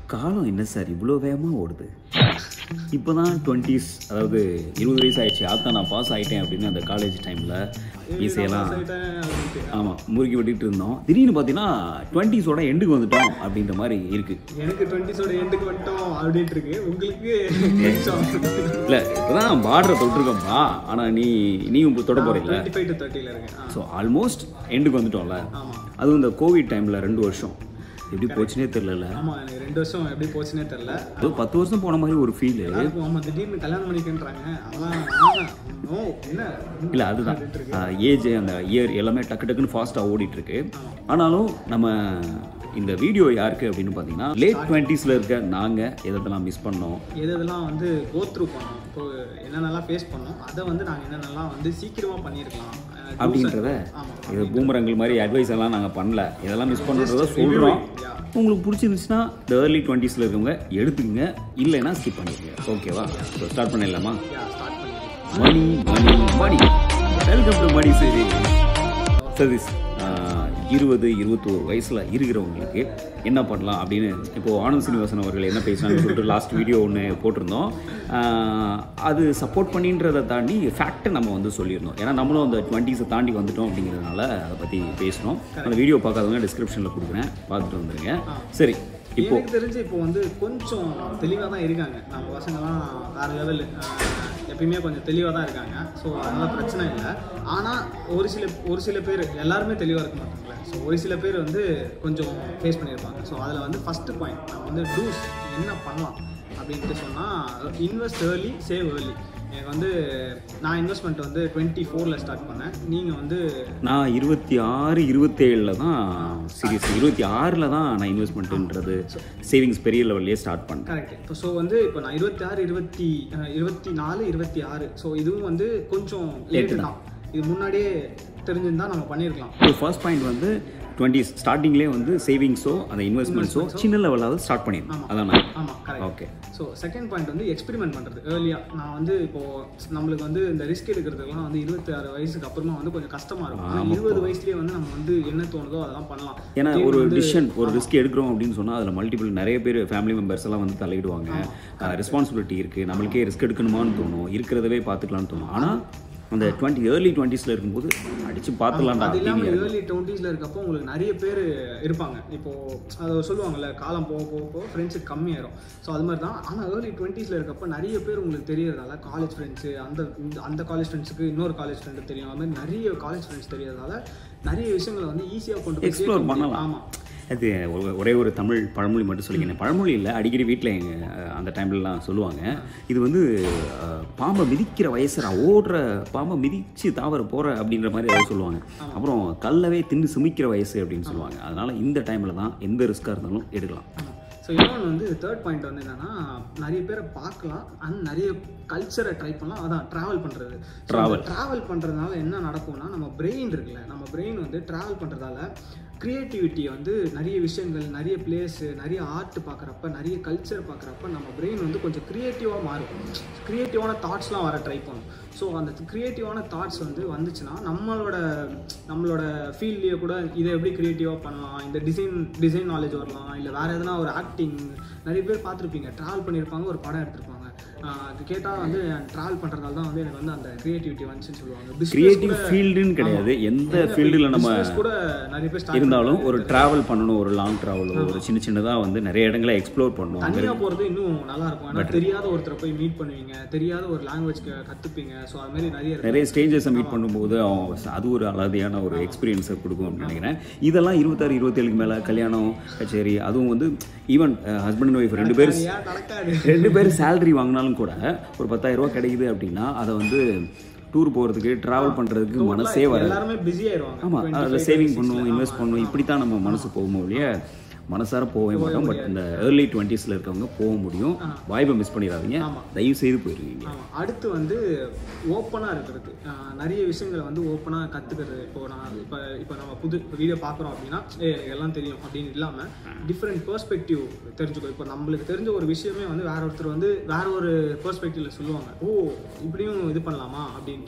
காலம் என்ன சார் இவ்வளோ வேகமாக ஓடுது இப்போ தான் டுவெண்ட்டீஸ் அதாவது இருபது வயசு ஆயிடுச்சு அதான் நான் பாஸ் ஆகிட்டேன் அப்படின்னு அந்த காலேஜ் டைமில் ஈஸியெல்லாம் ஆமாம் முறுக்கி விட்டுட்டு இருந்தோம் திடீர்னு பார்த்தீங்கன்னா டுவெண்ட்டீஸோட எண்டுக்கு வந்துட்டோம் அப்படின்ற மாதிரி இருக்குது எனக்கு டுவெண்ட்டிஸோட எண்டுக்கு வந்துட்டோம் அப்படின்ட்டு இருக்கு உங்களுக்கு கொஞ்சம் இல்லை இப்போ தான் பார்டரை தொட்டிருக்கோம்ப்பா ஆனால் நீ நீயும் இப்போ தொட போகிறீங்கள டுவெண்ட்டி ஃபைவ் டு தேர்ட்டியில் இருக்கேன் ஆ, ஸோ ஆல்மோஸ்ட் எண்டுக்கு வந்துட்டோம்ல ஆமா அதுவும் இந்த கோவிட் டைமில் ரெண்டு வருஷம் எப்படி போச்சுனே தெரிலல ஆமா எனக்கு ரெண்டு வருஷம் எப்படி போச்சுன்னே தெரில ஏதோ பத்து வருஷம் போன மாதிரி ஒரு ஃபீலு எல்லாருக்கும் ஆமா திடீர்னு கல்யாணம் பண்ணிக்கன்றாங்க அதெல்லாம் ஆமா. நோ என்ன இல்லை அதுதான் ஏஜ் அந்த இயர் எல்லாமே டக்கு டக்குன்னு ஃபாஸ்ட்டாக ஓடிட்டு இருக்கு ஆனாலும் நம்ம இந்த வீடியோ யாருக்கு அப்படின்னு பார்த்தீங்கன்னா லேட் டுவெண்ட்டீஸில் இருக்க நாங்கள் எதெல்லாம் மிஸ் பண்ணோம் எது எதெல்லாம் வந்து கோ த்ரூ பண்ணோம் இப்போ என்னென்னலாம் ஃபேஸ் பண்ணோம் அதை வந்து நாங்கள் என்னென்னலாம் வந்து சீக்கிரமாக பண்ணியிருக்கலாம் அஹ், அப்படின்றத ஆமா. இது பூமரங்கள் மாதிரி அட்வைஸ் எல்லாம் நாங்கள் பண்ணல இதெல்லாம் மிஸ் பண்ணுறத சொல்கிறோம் yeah. உங்களுக்கு பிடிச்சிருந்துச்சுன்னா இந்த ஏர்லி டுவெண்ட்டீஸில் இருக்கவங்க எடுத்துக்கங்க இல்லைன்னா ஸ்கிப் பண்ணிடுங்க ஓகேவா ஸோ ஸ்டார்ட் பண்ணிடலாமா யா ஸ்டார்ட் பண்ணி மணி மணி மணி வெல்கம் டு மணி சரி சதீஷ் இருபது இருபத்தோரு வயசில் இருக்கிறவங்களுக்கு என்ன பண்ணலாம் அப்படின்னு இப்போது ஆனந்த் சீனிவாசன் அவர்கள் என்ன பேசினாங்கன்னு சொல்லிட்டு லாஸ்ட் வீடியோ ஒன்று போட்டிருந்தோம் ஆஹ் அது சப்போர்ட் பண்ணின்றதை தாண்டி ஃபேக்ட்டை நம்ம வந்து சொல்லியிருந்தோம் ஏன்னா நம்மளும் அந்த டுவெண்ட்டீஸை தாண்டி வந்துட்டோம் அப்படிங்கிறதுனால அதை பற்றி பேசினோம் அந்த வீடியோ பார்க்காதவங்க டிஸ்கிரிப்ஷனில் கொடுக்குறேன் பார்த்துட்டு வந்துருங்க சரி இப்போ எனக்கு தெரிஞ்சு இப்போ வந்து கொஞ்சம் தெளிவாக தான் இருக்காங்க நம்ம பசங்கலாம் வேறு லெவல் எப்பயுமே கொஞ்சம் தெளிவாக தான் இருக்காங்க ஸோ அதனால் பிரச்சனை இல்லை ஆனால் ஒரு சில ஒரு சில பேர் எல்லாருமே தெளிவாக இருக்க மாட்டாங்களே ஸோ ஒரு சில பேர் வந்து கொஞ்சம் ஃபேஸ் பண்ணியிருப்பாங்க ஸோ அதில் வந்து ஃபஸ்ட்டு பாயிண்ட் நம்ம வந்து டூஸ் என்ன பண்ணலாம் அப்படின்ட்டு சொன்னால் இன்வெஸ்ட் ஏர்லி சேவ் ஏர்லி எனக்கு வந்து நான் இன்வெஸ்ட்மெண்ட் வந்து டுவெண்ட்டி ஃபோரில் ஸ்டார்ட் பண்ணேன் நீங்கள் வந்து நான் இருபத்தி ஆறு இருபத்தேழில் தான் சீரியஸ் இருபத்தி ஆறில் தான் நான் இன்வெஸ்ட்மெண்ட்டுன்றது சேவிங்ஸ் பெரிய லெவல்லே ஸ்டார்ட் பண்ணேன் கரெக்ட் இப்போ ஸோ வந்து இப்போ நான் இருபத்தி ஆறு இருபத்தி அஹ், இருபத்தி நாலு இருபத்தி ஆறு ஸோ இதுவும் வந்து கொஞ்சம் லேட்டு தான் இது முன்னாடியே தெரிஞ்சிருந்தா நம்ம பண்ணியிருக்கலாம் இப்போ ஃபர்ஸ்ட் பாயிண்ட் வந்து டுவெண்ட்டி ஸ்டார்டிங்லேயே வந்து சேவிங்ஸோ அந்த இன்வெஸ்ட்மெண்ட்ஸோ சின்ன லெவலாவது ஸ்டார்ட் பண்ணிடணும் அதான் நான் ஆமாம் correct okay so second point வந்து எக்ஸ்பெரிமெண்ட் பண்ணுறது ஏர்லியாக நான் வந்து இப்போது நம்மளுக்கு வந்து இந்த ரிஸ்க் எடுக்கிறதுக்குலாம் வந்து இருபத்தி ஆறு வயசுக்கு அப்புறமா வந்து கொஞ்சம் கஷ்டமாக இருக்கும் ஆனால் இருபது வயசுலேயே வந்து நம்ம வந்து என்ன தோணுதோ அதெல்லாம் பண்ணலாம் ஏன்னா ஒரு டிசிஷன் ஒரு ரிஸ்க் எடுக்கிறோம் அப்படின்னு சொன்னால் அதில் மல்டிபிள் நிறைய பேர் ஃபேமிலி மெம்பர்ஸ் எல்லாம் வந்து தலையிடுவாங்க ரெஸ்பான்சிபிலிட்டி இருக்குது நம்மளுக்கே ரிஸ்க் எடுக்கணுமான்னு தோணும் இருக்கிறதவே பார்த்துக்கலாம்னு தோணும் ஆனால் அந்த டுவெண்ட்டி ஏர்லி டுவெண்ட்டீஸில் இருக்கும்போது அடித்து பார்த்துலாம்டா அது அப்படின்னு இல்லாமல் ஏர்லி டுவெண்ட்டீஸில் இருக்கப்போ உங்களுக்கு நிறைய பேர் இருப்பாங்க இப்போது அதை சொல்லுவாங்கல்ல காலம் போக போக போக ஃப்ரெண்ட்ஸுக்கு கம்மியாயிரும் ஸோ அது மாதிரி தான் ஆனால் ஏர்லி டுவெண்ட்டீஸில் இருக்கப்போ நிறைய பேர் உங்களுக்கு தெரியறதால காலேஜ் ஃப்ரெண்ட்ஸு அந்த இந்த- அந்த காலேஜ் ஃப்ரெண்ட்ஸுக்கு இன்னொரு காலேஜ் ஃப்ரெண்டு தெரியும் அது மாதிரி நிறைய காலேஜ் ஃப்ரெண்ட்ஸ் தெரியறதால நிறைய விஷயங்களை வந்து ஈஸியாக கொண்டு போய் Explore சேர்க்க முடியும். பண்ணலாம். ஆமாம் அது ஒ- ஒரே ஒரு தமிழ் பழமொழி மட்டும் சொல்லிக்கிறேன் பழமொழி இல்லை அடிக்கடி வீட்டில் எங்கள் அந்த டைம்லலாம் சொல்லுவாங்க இது வந்து அஹ், பாம்பை மிதிக்கிற வயசுரா ஓடுற பாம்பை மிதித்து தாவர போகிற அப்படின்ற மாதிரி ஏதாவது சொல்லுவாங்க அப்புறம் கல்லவே தின்னு சுமிக்கிற வயசு அப்படின்னு சொல்லுவாங்க அதனால இந்த டைமில் தான் எந்த ரிஸ்க்காக இருந்தாலும் எடுக்கலாம் ஸோ இன்னொன்று வந்து தேர்ட் பாயிண்ட் வந்து என்னன்னா நிறைய பேரை பார்க்கலாம் அண்ட் நிறைய கல்ச்சரை ட்ரை பண்ணலாம் அதான் ட்ராவல் பண்ணுறது Travel. ட்ராவல் பண்ணுறதுனால என்ன நடக்கும்னா நம்ம பிரெயின் இருக்குல்ல நம்ம பிரெயின் வந்து ட்ராவல் பண்ணுறதால க்ரியேட்டிவிட்டியை வந்து நிறைய விஷயங்கள் நிறைய பிளேஸு நிறைய ஆர்ட் பார்க்குறப்ப நிறைய கல்ச்சர் பார்க்குறப்ப நம்ம பிரெயின் வந்து கொஞ்சம் க்ரியேட்டிவாக மாறும் க்ரியேட்டிவான தாட்ஸ்லாம் வர ட்ரை பண்ணும் ஸோ அந்த க்ரியேட்டிவான தாட்ஸ் வந்து வந்துச்சுன்னா நம்மளோட நம்மளோட ஃபீல்ட்லேயே கூட இதை எப்படி க்ரியேட்டிவாக பண்ணலாம் இந்த டிசைன் டிசைன் நாலேஜ் வரலாம் இல்லை வேறு எதனா ஒரு ஆக்டிங் நிறைய பேர் பார்த்துருப்பீங்க ட்ராவல் பண்ணியிருப்பாங்க ஒரு படம் எடுத்திருப்பாங்க ஆஹ் அது கேட்டால் வந்து ட்ராவல் பண்ணுறதால தான் வந்து எனக்கு வந்து அந்த க்ரியேட்டிவிட்டி வந்துச்சுன்னு சொல்லுவாங்க Business கிரியேட்டிவ் கூட- ஃபீல்டுன்னு கிடையாது எந்த ஃபீல்டில் நம்ம business கூட நிறைய பேர் ஸ்டார்ட் இருந்தாலும் ஒரு ட்ராவல் பண்ணணும் ஒரு லாங் ட்ராவலோ ஒரு சின்ன சின்னதாக வந்து நிறைய இடங்களை எக்ஸ்ப்ளோர் பண்ணணும் தனியாக போகிறது இன்னும் நல்லா இருக்கும் ஏன்னா தெரியாத ஒருத்தரை போய் மீட் பண்ணுவீங்க தெரியாத ஒரு லாங்குவேஜ் கற்றுப்பீங்க ஸோ அது மாதிரி நிறைய இருக்கு நிறைய ஸ்டேஜஸை மீட் பண்ணும்போது அவன் அது ஒரு அலாதியான ஒரு எக்ஸ்பீரியன்ஸை கொடுக்கும் அப்படின்னு நினைக்கிறேன் இதெல்லாம் இருபத்தாறு இருபத்தேழுக்கு மேலே கல்யாணம் கச்சேரி அதுவும் வந்து ஈவன் ஹஸ்பண்ட் அண்ட் ஒய்ஃப் ரெண்டு பேரும் ஏன் நடக்காது ரெண்டு பேரும் சேலரி வாங்கினாலும் கூட ஒரு பத்தாயிரம் ரூபாய் கிடைக்குது அப்படின்னா அதை வந்து டூர் போகிறதுக்கு ட்ராவல் பண்ணுறதுக்கு மனசே வராது எல்லாருமே பிஸி ஆயிடுவாங்க ஆமாம் அதில் சேவிங் பண்ணுவோம் இன்வெஸ்ட் பண்ணுவோம் இப்படி தான் நம்ம மனசு போகும் ஒழிய மனசார போகவே மாட்டோம் பட் இந்த ஏர்லி டுவெண்ட்டீஸில் இருக்கவங்க போக முடியும் வாய்ப்பை மிஸ் பண்ணிடாதீங்க தயவு செய்து போயிருவீங்க ஆமா. அடுத்து வந்து ஓப்பனாக இருக்கிறது ஆஹ் நிறைய விஷயங்களை வந்து ஓப்பனாக கற்றுக்கிறது இப்போ நான் இப்போ இப்போ நம்ம புது வீடியோ பார்க்குறோம் அப்படின்னா ஏ எனக்கு எல்லாம் தெரியும் அப்படின்னு இல்லாமல் டிஃப்ரெண்ட் பெர்ஸ்பெக்டிவ் தெரிஞ்சுக்கோ இப்போ நம்மளுக்கு தெரிஞ்ச ஒரு விஷயமே வந்து வேற ஒருத்தர் வந்து வேற ஒரு பெர்ஸ்பெக்டிவ்ல சொல்லுவாங்க ஓ இப்படியும் இது பண்ணலாமா அப்படின்ட்டு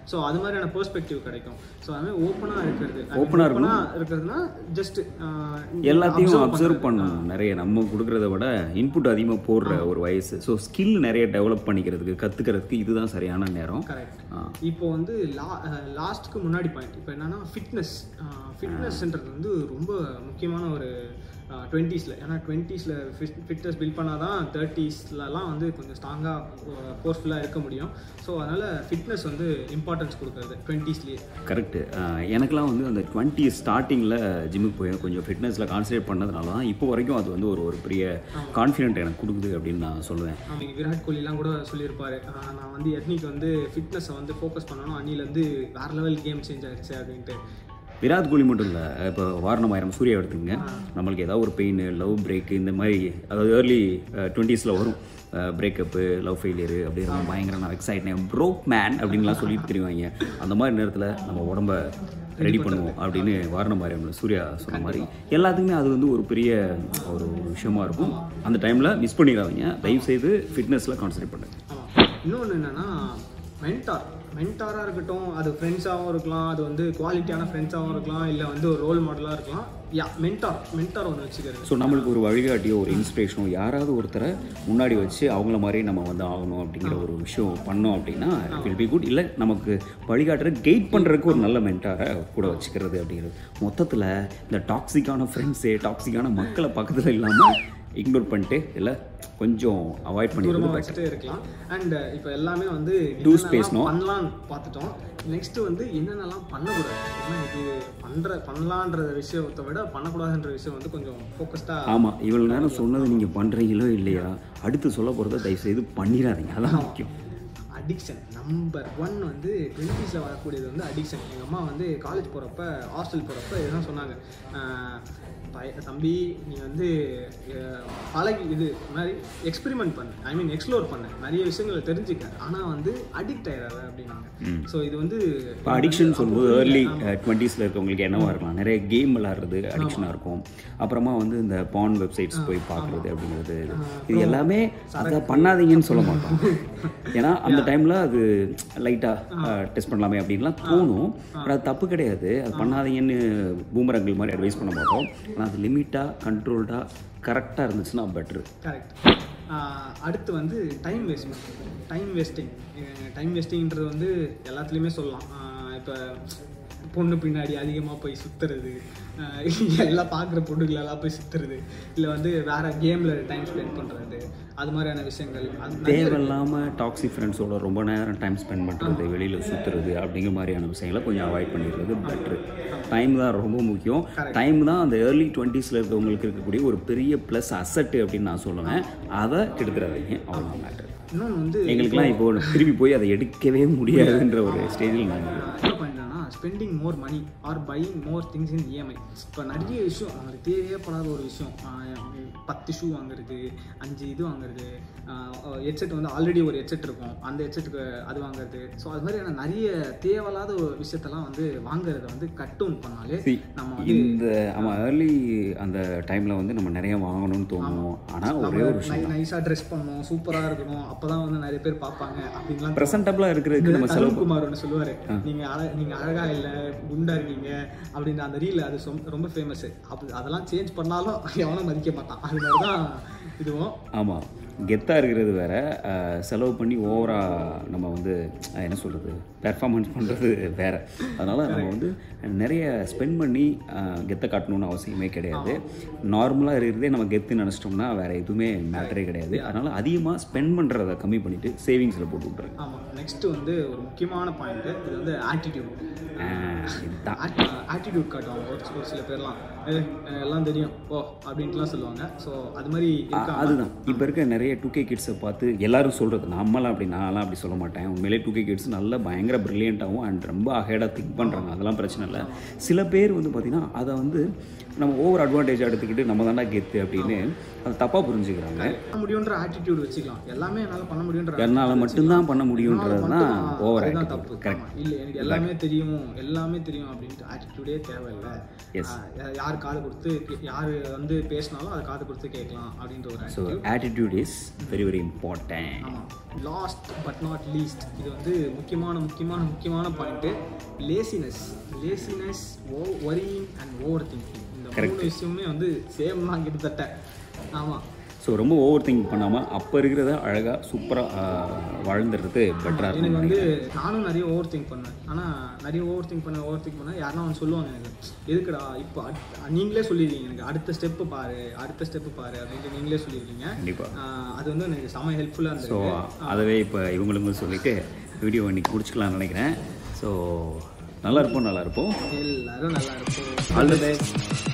ஸோ அது மாதிரியான பெர்ஸ்பெக்டிவ் கிடைக்கும் ஸோ அது மாதிரி ஓப்பனாக இருக்கிறது Open ஆ இருக்கணும். ஓப்பனாக இருக்கிறதுனா ஜஸ்ட் எல்லாத்தையும் அப்சர்வ் பண்ணணும் நிறைய நம்ம கொடுக்கறத விட இன்புட் அதிகமாக போடுற ஒரு வயசு ஸோ ஸ்கில் நிறைய டெவலப் பண்ணிக்கிறதுக்கு கற்றுக்கிறதுக்கு இதுதான் சரியான நேரம் கரெக்ட் ஆ. இப்போ வந்து லா லாஸ்ட்டுக்கு முன்னாடி பாயிண்ட் இப்போ என்னன்னா ஃபிட்னஸ் ஃபிட்னஸ்ன்றது வந்து ரொம்ப முக்கியமான ஒரு டுவெண்ட்டீஸில் ஏன்னா டுவெண்ட்டீஸில் ஃபிட்னஸ் பில்ட் பண்ணால் தான் தேர்ட்டீஸ்லலாம் வந்து கொஞ்சம் ஸ்ட்ராங்காக ஃபோர்ஸ்ஃபுல்லாக இருக்க முடியும் ஸோ அதனால் ஃபிட்னஸ் வந்து இம்பார்ட்டன்ஸ் கொடுக்குறது டுவெண்ட்டீஸ்லேயே கரெக்டு எனக்கெல்லாம் வந்து அந்த டுவெண்ட்டி ஸ்டார்டிங்கில் ஜிம்முக்கு போய் கொஞ்சம் ஃபிட்னஸில் கான்சன்ட்ரேட் பண்ணதுனால தான் இப்போ வரைக்கும் அது வந்து ஒரு ஒரு பெரிய கான்ஃபிடென்ட் எனக்கு கொடுக்குது அப்படின்னு நான் சொல்லுவேன் அவங்க விராட் கோலிலாம் கூட சொல்லியிருப்பாரு ஆஹ் நான் வந்து எத்னிக் வந்து ஃபிட்னஸை வந்து ஃபோக்கஸ் பண்ணணும் அணிலேருந்து வேறு லெவல் கேம் சேஞ்ச் ஆயிடுச்சு அப்படின்ட்டு விராட் கோலி மட்டும் இல்லை இப்போ வாரணமாயிரம் சூர்யா எடுத்துங்க நம்மளுக்கு ஏதாவது ஒரு பெயின் லவ் பிரேக் இந்த மாதிரி அதாவது ஏர்லி டுவெண்ட்டீஸில் வரும் பிரேக்கப்பு லவ் ஃபெயிலியரு அப்படி ரொம்ப பயங்கர நான் எக்ஸைட் ப்ரோக் மேன் அப்படின்லாம் சொல்லிட்டு தெரியுவாங்க அந்த மாதிரி நேரத்தில் நம்ம உடம்ப ரெடி பண்ணுவோம் அப்படின்னு வாரணமாயிரம்ல சூர்யா சொன்ன மாதிரி எல்லாத்துக்குமே அது வந்து ஒரு பெரிய ஒரு விஷயமா இருக்கும் அந்த டைமில் மிஸ் பண்ணிடாதீங்க தயவு செய்து ஃபிட்னஸில் கான்சன்ட்ரேட் பண்ணுங்க ஆமாம் இன்னொன்று என்னென்னா மென்டார் மென்டாராக இருக்கட்டும் அது ஃப்ரெண்ட்ஸாகவும் இருக்கலாம் அது வந்து குவாலிட்டியான ஃப்ரெண்ட்ஸாகவும் இருக்கலாம் இல்லை வந்து ஒரு ரோல் மாடலாக இருக்கலாம் யா மென்டார் மென்டார் ஒன்று வச்சுக்கிறது ஸோ நம்மளுக்கு ஒரு வழிகாட்டியோ ஒரு இன்ஸ்பிரேஷனோ யாராவது ஒருத்தரை முன்னாடி வச்சு அவங்கள மாதிரி நம்ம வந்து ஆகணும் அப்படிங்கிற ஒரு விஷயம் பண்ணோம் அப்படின்னா வில் பி குட் இல்லை நமக்கு வழிகாட்டுற கைட் பண்ணுறதுக்கு ஒரு நல்ல மென்டாரை கூட வச்சுக்கிறது அப்படிங்கிறது மொத்தத்தில் இந்த டாக்ஸிக்கான ஃப்ரெண்ட்ஸு டாக்ஸிக்கான மக்களை பக்கத்தில் இல்லாமல் இக்னோர் பண்ணிட்டு இல்லை கொஞ்சம் அவாய்ட் பண்ணிடுறது தூரமாக better. வச்சுட்டே இருக்கலாம் அண்ட் இப்போ எல்லாமே வந்து Do's என்னென்னலாம் பேசணும். பண்ணலான்னு பார்த்துட்டோம் நெக்ஸ்ட் வந்து என்னென்னலாம் பண்ணக்கூடாது ஏன்னா இது பண்ணுற பண்ணலான்ற விஷயத்தை விட பண்ணக்கூடாதுன்ற விஷயம் வந்து கொஞ்சம் ஃபோக்கஸ்டாக ஆமாம் இவ்வளோ நேரம் சொன்னது நீங்கள் பண்ணுறீங்களோ இல்லையா அடுத்து சொல்ல போகிறத தயவு செய்து பண்ணிடாதீங்க அதான் முக்கியம் அடிக்ஷன் நம்பர் ஒன் வந்து டுவெண்ட்டீஸில் வரக்கூடியது வந்து அடிக்ஷன் எங்கள் அம்மா வந்து காலேஜ் போகிறப்ப ஹாஸ்டல் போகிறப்ப இதுதான் சொன்னாங்க ஆஹ் பய- தம்பி நீ வந்து அஹ், பழகி இது மாதிரி எக்ஸ்பெரிமெண்ட் பண்ணு ஐ மீன் எக்ஸ்ப்ளோர் பண்ணு நிறைய விஷயங்களை தெரிஞ்சுக்க ஆனால் வந்து அடிக்ட் ஆயிடாத அப்படின்னாங்க ஸோ இது வந்து இப்போ அடிக்ஷன் சொல்லும்போது ஏர்லி டுவெண்ட்டீஸில் இருக்கவங்களுக்கு என்னவா இருக்கலாம் நிறைய கேம் விளாட்றது அடிக்ஷனாக இருக்கும் அப்புறமா வந்து இந்த பான் வெப்சைட்ஸ் போய் பார்க்குறது அப்படிங்கிறது இது எல்லாமே அதை பண்ணாதீங்கன்னு சொல்ல மாட்டோம் ஏன்னா அந்த டைமில் அது லைட்டாக டெஸ்ட் பண்ணலாமே அப்படின்லாம் தோணும் ஆனால் அது தப்பு கிடையாது அது பண்ணாதீங்கன்னு பூமரங்கள் மாதிரி அட்வைஸ் பண்ண மாட்டோம் ஆனால் அது லிமிட்டாக கண்ட்ரோல்டாக கரெக்டாக இருந்துச்சுன்னா பெட்ரு கரெக்ட் அடுத்து வந்து time waste time wasting time வேஸ்டிங்கிறது வந்து எல்லாத்துலேயுமே சொல்லலாம் இப்போ பொண்ணு பின்னாடி அதிகமாக போய் சுற்றுறது எல்லாம் பார்க்குற பொண்ணுங்களெல்லாம் போய் சுற்றுறது இல்லை வந்து வேற கேமில் டைம் ஸ்பெண்ட் பண்ணுறது அது மாதிரியான விஷயங்கள் அது நிறைய இருக்கு. தேவையில்லாமல் டாக்ஸிக் ஃப்ரெண்ட்ஸோட ரொம்ப நேரம் டைம் ஸ்பெண்ட் பண்ணுறது வெளியில் சுற்றுறது அப்படிங்கிற மாதிரியான விஷயங்களை கொஞ்சம் அவாய்ட் பண்ணிடுறது பெட்ரு டைம் தான் ரொம்ப முக்கியம் டைம் தான் அந்த ஏர்லி டுவெண்ட்டீஸில் இருக்கவங்களுக்கு இருக்கக்கூடிய ஒரு பெரிய ப்ளஸ் அசட்டு அப்படின்னு நான் சொல்லுவேன் அதை கெடுத்துறாதீங்க அவ்வளோ மேட்ரு இன்னொன்று வந்து எங்களுக்கெல்லாம் இப்போ திருப்பி போய் அதை எடுக்கவே முடியாதுன்ற ஒரு ஸ்டேஜில் நாங்கள் என்ன பண்ணுறேன்னா spending more money or buying more things in EMI இப்போ நிறைய விஷயம் நமக்கு தேவையேப்படாத ஒரு விஷயம் ஆஹ் பத்து ஷூ வாங்குறது அஞ்சு இது வாங்குறது ஹெட்செட் வந்து ஆல்ரெடி ஒரு ஹெட்செட் இருக்கும் அந்த ஹெட்செட்டுக்கு அது வாங்குறது ஸோ அது மாதிரியான நிறைய தேவையில்லாத ஒரு விஷயத்தெல்லாம் வந்து வாங்குறத வந்து கட் டவுன் பண்ணாலே See, நம்ம வந்து இந்த ஆமாம் ஏர்லி அந்த டைமில் வந்து நம்ம நிறைய வாங்கணும்னு தோணும் ஆனால் ஒரே ஒரு விஷயம் நைஸாக ட்ரெஸ் பண்ணணும் சூப்பராக இருக்கணும் அப்போ தான் வந்து நிறைய பேர் பார்ப்பாங்க அப்படின்லாம் ப்ரெசன்டபுளாக இருக்கிறதுக்கு நம்ம செலவு அருண்குமார் ஒன்று சொல்லுவார் நீங்கள் அழ நீங்கள் அழகா இல்லை குண்டா இருக்கீங்க அப்படின்ற அந்த ரீல் அது சொம்- ரொம்ப ஃபேமஸ் அப்படி அதெல்லாம் சேஞ்ச் பண்ணாலும் எவனும் மதிக்க மாட்டான் அது மாதிரி தான் இதுவும் ஆமாம் கெத்தாக இருக்கிறது வேற அஹ், செலவு பண்ணி ஓவராக நம்ம வந்து அஹ், என்ன சொல்கிறது பெர்ஃபார்மன்ஸ் பண்ணுறது வேற அதனால் நம்ம வந்து நிறைய ஸ்பெண்ட் பண்ணி அஹ், கெத்தை காட்டணும்னு அவசியமே கிடையாது நார்மலாக இருக்கிறதே நம்ம கெத்து நினச்சிட்டோம்னா வேற எதுவுமே மேட்டரே கிடையாது அதனால் அதிகமாக ஸ்பெண்ட் பண்ணுறதை கம்மி பண்ணிவிட்டு சேவிங்ஸில் போட்டு விட்ருங்க ஆமாம் நெக்ஸ்ட் வந்து ஒரு முக்கியமான பாயிண்ட்டு இது வந்து ஆட்டிடியூட் இதுதான் ஆட்டிடியூட் காட்டுவாங்க ஒரு ஒரு சில பேர்லாம் ஏ எல்லாம் தெரியும் ஓ அப்படின்ட்டுலாம் சொல்லுவாங்க ஸோ அது மாதிரி இருக்கா அதுதான் இப்போ இருக்க நிறைய டூ கே கிட்ஸை பார்த்து எல்லாரும் சொல்கிறது நம்மளாம் அப்படி நான்லாம் அப்படி சொல்ல மாட்டேன் உண்மையிலே டூ கே கிட்ஸ் நல்ல பயங்கர ப்ரில்லியண்ட்டாகவும் அண்ட் ரொம்ப அஹேடாக திங்க் பண்ணுறாங்க அதெல்லாம் பிரச்சனை இல்லை சில பேர் வந்து பார்த்திங்கன்னா அதை வந்து நம்ம ஓவர் அட்வான்டேஜ் எடுத்துக்கிட்டு நம்ம தாண்டா கெத்து அப்படின்னு அதை தப்பாக புரிஞ்சுக்கிறாங்க பண்ண முடியுன்ற ஆட்டிடியூட் வச்சுக்கலாம் எல்லாமே என்னால் பண்ண முடியுன்ற என்னால் மட்டும்தான் பண்ண முடியுன்றது தான் ஓவர் அதுதான் தப்பு ஆமா. இல்ல எனக்கு எல்லாமே தெரியும் எல்லாமே தெரியும் அப்படின்ட்டு ஆட்டிடியூடே தேவையில்லை Yes. ஆஹ் யா- யார் காது கொடுத்து கே- யார் வந்து பேசினாலும் அதை காது கொடுத்து கேட்கலாம் அப்படின்ற ஒரு so attitude. Attitude is very very important ஆமாம் லாஸ்ட் பட் நாட் லீஸ்ட் இது வந்து முக்கியமான முக்கியமான முக்கியமான point laziness laziness oh worrying and overthinking இந்த மூணு விஷயமே வந்து சேம் தான் கிட்டத்தட்ட ஆமாம் ஸோ ரொம்ப ஓவர் திங்க் பண்ணாமல் அப்போ இருக்கிறத அழகாக சூப்பராக வாழ்ந்துடுறது பெட்டராக இருக்கும் எனக்கு வந்து நானும் நிறைய ஓவர் திங்க் பண்ணேன் ஆனால் நிறைய ஓவர் திங்க் பண்ண ஓவர் திங்க் பண்ண யாருன்னா வந்து சொல்லுவாங்க எனக்கு எதுக்குடா இப்போ அட்- நீங்களே சொல்லியிருக்கீங்க எனக்கு அடுத்த ஸ்டெப்பு பாரு அடுத்த ஸ்டெப்பு பாரு அப்படின்ட்டு நீங்களே சொல்லியிருக்கீங்க கண்டிப்பாக ஆஹ் அது வந்து எனக்கு செம ஹெல்ப்ஃபுல்லாக ஸோ இருந்தது அதவே இப்போ இவங்களுக்கும் சொல்லிட்டு வீடியோ இன்னைக்கு முடிச்சுக்கலாம்னு நினைக்கிறேன் ஸோ நல்லா இருப்போம் நல்லா இருப்போம் எல்லாரும் நல்லா இருக்கும் ஆல் தி பெஸ்ட்